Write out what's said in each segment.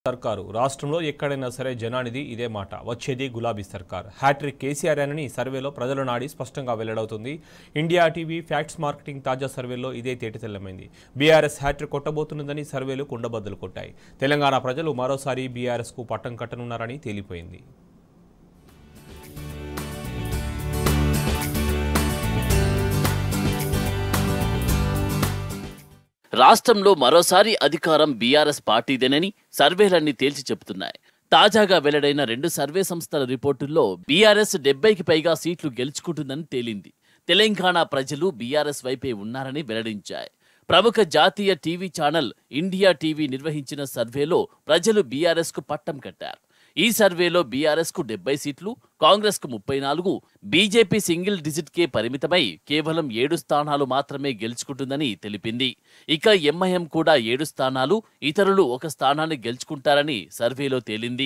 సర్కారు రాష్ట్రంలో ఎక్కడైనా సరే జనానిది ఇదే మాట వచ్చేది గులాబీ సర్కార్ హ్యాట్రిక్ కేసీఆర్ అని సర్వేలో ప్రజల నాడి స్పష్టంగా వెల్లడవుతుంది ఇండియా టీవీ ఫ్యాక్ట్స్ మార్కెటింగ్ తాజా సర్వేలో ఇదే తేటతెల్లమైంది బీఆర్ఎస్ హ్యాట్రిక్ కొట్టబోతున్నదని సర్వేలు కుండబద్దలు కొట్టాయి తెలంగాణ ప్రజలు మరోసారి బీఆర్ఎస్కు పట్టం కట్టనున్నారని తేలిపోయింది రాష్ట్రంలో మరోసారి అధికారం బీఆర్ఎస్ పార్టీదేనని సర్వేలన్నీ తేల్చి చెబుతున్నాయి తాజాగా వెల్లడైన రెండు సర్వే సంస్థల రిపోర్టుల్లో బీఆర్ఎస్ డెబ్బైకి పైగా సీట్లు గెలుచుకుంటుందని తేలింది తెలంగాణ ప్రజలు బీఆర్ఎస్ వైపే ఉన్నారని వెల్లడించాయి ప్రముఖ జాతీయ టీవీ ఛానల్ ఇండియా టీవీ నిర్వహించిన సర్వేలో ప్రజలు బీఆర్ఎస్ కు పట్టం కట్టారు ఈ సర్వేలో బీఆర్ఎస్ కు డెబ్బై సీట్లు కాంగ్రెస్ కు ముప్పై నాలుగు బీజేపీ సింగిల్ డిజిట్ కే పరిమితమై కేవలం ఏడు స్థానాలు మాత్రమే గెలుచుకుంటుందని తెలిపింది ఇక ఎంఐఎం కూడా ఏడు స్థానాలు ఇతరులు ఒక స్థానాన్ని గెలుచుకుంటారని సర్వేలో తేలింది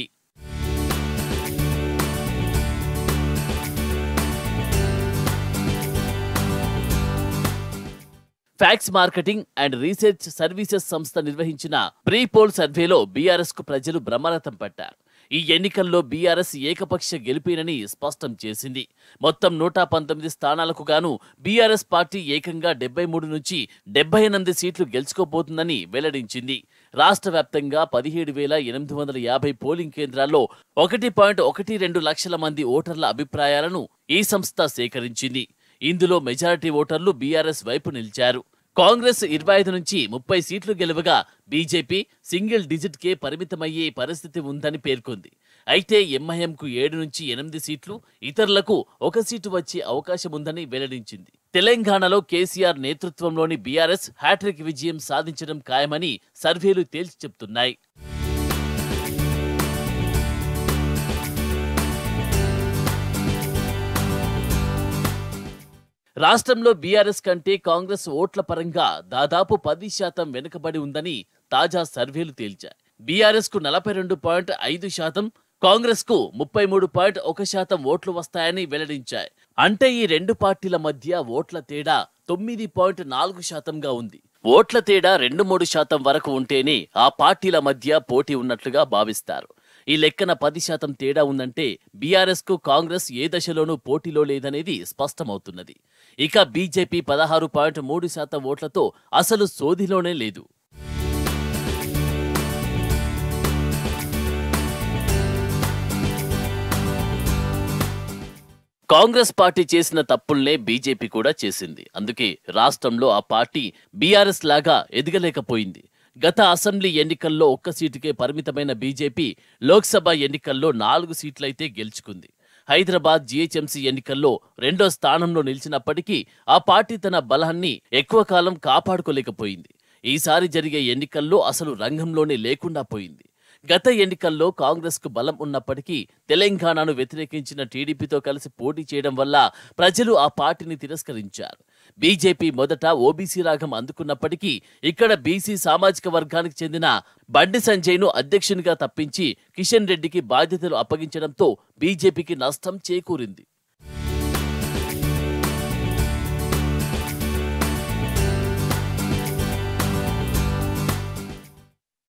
facts marketing and research services సంస్థ నిర్వహించిన ప్రీ పోల్ సర్వేలో బీఆర్ఎస్ కు ప్రజలు బ్రహ్మరథం పట్టారు ఈ ఎన్నికల్లో బీఆర్ఎస్ ఏకపక్ష గెలిపేనని స్పష్టం చేసింది మొత్తం నూట పంతొమ్మిది స్థానాలకు గాను బీఆర్ఎస్ పార్టీ ఏకంగా డెబ్బై మూడు నుంచి డెబ్బై ఎనిమిది సీట్లు గెలుచుకోబోతుందని వెల్లడించింది రాష్ట్ర వ్యాప్తంగా పదిహేడు వేల ఎనిమిది వందల యాభై పోలింగ్ కేంద్రాల్లో ఒకటి పాయింట్ ఒకటి రెండు లక్షల మంది ఓటర్ల అభిప్రాయాలను ఈ సంస్థ సేకరించింది ఇందులో మెజారిటీ ఓటర్లు బీఆర్ఎస్ వైపు నిలిచారు కాంగ్రెస్ ఇరవై ఐదు నుంచి ముప్పై సీట్లు గెలువగా బీజేపీ సింగిల్ డిజిట్ కే పరిమితమయ్యే పరిస్థితి ఉందని పేర్కొంది అయితే ఎంఐఎంకు ఏడు నుంచి ఎనిమిది సీట్లు ఇతరులకు ఒక సీటు వచ్చే అవకాశం ఉందని వెల్లడించింది తెలంగాణలో కేసీఆర్ నేతృత్వంలోని బీఆర్ఎస్ హ్యాట్రిక్ విజయం సాధించడం ఖాయమని సర్వేలు తేల్చి చెప్తున్నాయి రాష్ట్రంలో బీఆర్ఎస్ కంటే కాంగ్రెస్ ఓట్ల పరంగా దాదాపు పది శాతం వెనుకబడి ఉందని తాజా సర్వేలు తేల్చాయి బీఆర్ఎస్ కు నలభై రెండు పాయింట్ ఐదు శాతం కాంగ్రెస్ కు ముప్పై మూడు పాయింట్ ఒక శాతం ఓట్లు వస్తాయని వెల్లడించాయి అంటే ఈ రెండు పార్టీల మధ్య ఓట్ల తేడా తొమ్మిది పాయింట్ నాలుగు శాతంగా ఉంది ఓట్ల తేడా రెండు మూడు శాతం వరకు ఉంటేనే ఆ పార్టీల మధ్య పోటీ ఉన్నట్లుగా భావిస్తారు ఈ లెక్కన పది శాతం తేడా ఉందంటే బీఆర్ఎస్ కు కాంగ్రెస్ ఏ దశలోనూ పోటీలో లేదనేది స్పష్టమవుతున్నది ఇక బీజేపీ పదహారు పాయింట్ మూడు శాతం ఓట్లతో అసలు సోదిలోనే లేదు కాంగ్రెస్ పార్టీ చేసిన తప్పుల్నే బీజేపీ కూడా చేసింది అందుకే రాష్ట్రంలో ఆ పార్టీ బీఆర్ఎస్ లాగా ఎదగలేకపోయింది గత అసెంబ్లీ ఎన్నికల్లో ఒక్క సీటుకే పరిమితమైన బీజేపీ లోక్సభ ఎన్నికల్లో నాలుగు సీట్లయితే గెలుచుకుంది హైదరాబాద్ జీహెచ్ఎంసీ ఎన్నికల్లో రెండో స్థానంలో నిలిచినప్పటికీ ఆ పార్టీ తన బలాన్ని ఎక్కువ కాలం కాపాడుకోలేకపోయింది ఈసారి జరిగే ఎన్నికల్లో అసలు రంగంలోనే లేకుండా పోయింది గత ఎన్నికల్లో కాంగ్రెస్ కు బలం ఉన్నప్పటికీ తెలంగాణను వ్యతిరేకించిన టీడీపీతో కలిసి పోటీ చేయడం వల్ల ప్రజలు ఆ పార్టీని తిరస్కరించారు బీజేపీ మొదట ఓబీసీ రాగం అందుకున్నప్పటికీ ఇక్కడ బీసీ సామాజిక వర్గానికి చెందిన బండి సంజయ్ను అధ్యక్షునిగా తప్పించి కిషన్ రెడ్డికి బాధ్యతలు అప్పగించడంతో బీజేపీకి నష్టం చేకూరింది